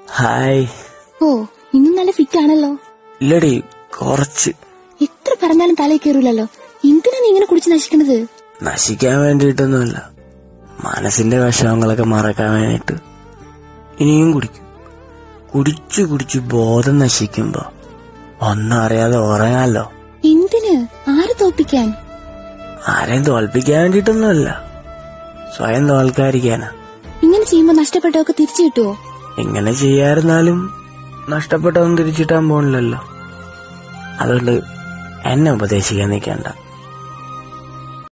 hi ഓ ഇന്നും നല്ല fit ആണല്ലോ ഇല്ലടി കുറച്ച് എത്ര പറഞ്ഞാലും തലയിൽ കയറൂലല്ലോ എന്തിനാ നീ ഇങ്ങനെ കുടിച്ച് നശിക്കണത് നശിക്കാൻ വേണ്ടിയിട്ടൊന്നുമല്ല മനസ്സിന്റെ വിഷമങ്ങളൊക്കെ മറക്കാൻ വേണ്ടിയിട്ട് ഇനിയും കുടിക്കും കുടിച്ചു കുടിച്ചു ബോധം നശിക്കുമ്പോ ഒന്നും അറിയാതെ ഉറങ്ങാലോ എന്തിന് ആരെ തോപ്പിക്കാൻ ആരെയും തോൽപ്പിക്കാൻ വേണ്ടിയിട്ടൊന്നുമല്ല സ്വയം തോൽക്കാതിരിക്കാനാ ഇങ്ങനെ ചെയ്യുമ്പോ നഷ്ടപ്പെട്ടതൊക്കെ തിരിച്ചു കിട്ടുവോ ഇങ്ങനെ ചെയ്യാതിരുന്നാലും നഷ്ടപ്പെട്ടതൊന്നും തിരിച്ചിട്ടാൻ പോണില്ലല്ലോ അതുകൊണ്ട് എന്നെ ഉപദേശിക്കാൻ നിൽക്കണ്ട